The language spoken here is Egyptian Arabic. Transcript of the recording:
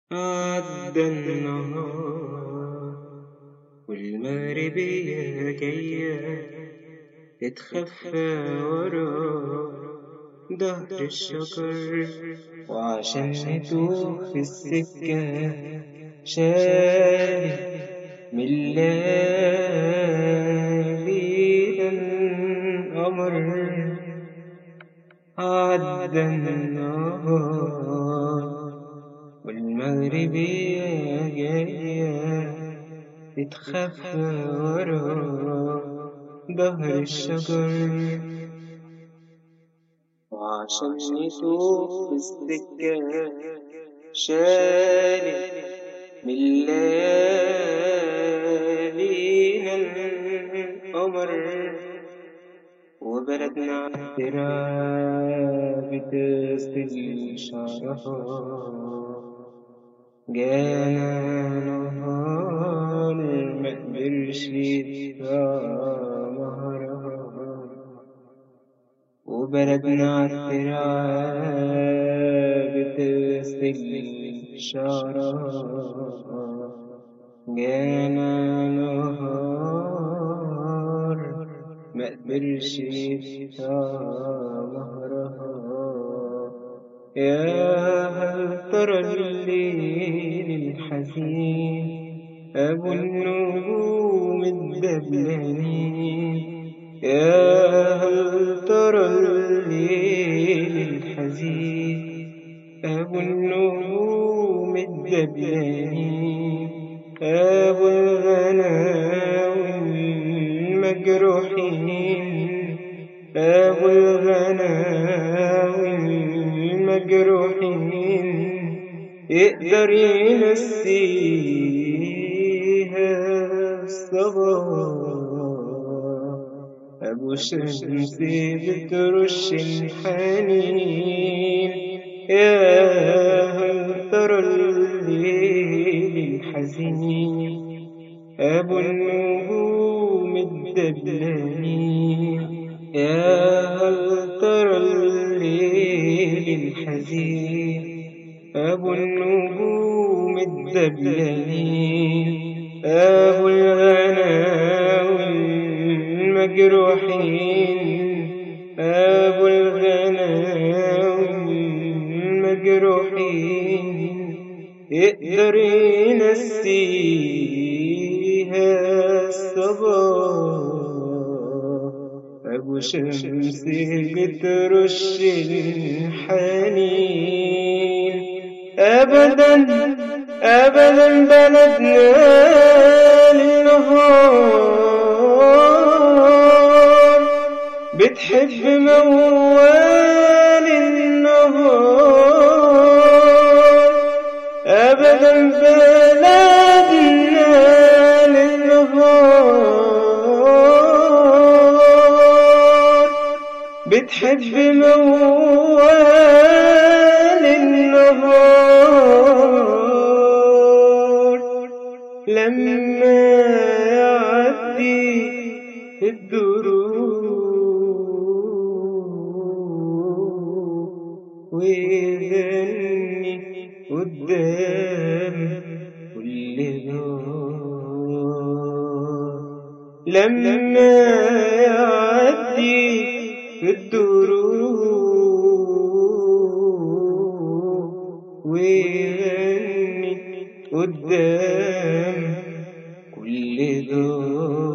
عدى النهار والمغربية جاية تتخفى ورا ظهر الشجر وعشان نتوه في السكة شالي من ليالي القمر عدى النهار والمغربية جاية تتخفى ورا ظهر الشجر وعشان نتوه في السكة شالي من ليالينا القمر وبلدنا عالترا بتغسل شعرها جانا نهار ما قدرش يدفع مهرها وبلدنا عالترا بتغسل شعرها جانا نهار ما قدرش يدفع مهرها يا هل ترى الليل الحزين أبو النجوم الدبلانين يا هل ترى الليل الحزين أبو النجوم الدبلانين أبو الغناوي المجروحين أبو الغناوي المجروحين يقدر ينسيها الصباح أبو شمس بترش الحنين يا هل ترى الليل الحزين أبو النجوم الدبلانين يا هل ترى الليل الحزين أبو النجوم الدبلانين أبو الغناوي المجروحين أبو الغناوي المجروحين يقدر ينسيها الصباح أبو شمس بترش الحنين أبدا أبدا بلدنا للنهار بتحب موال النهار أبدا بلدنا للنهار بتحب موال النهار لما يعدي الدروب ويغني قدام كل دار لما يعدي الدروب ويغني قدام كل دار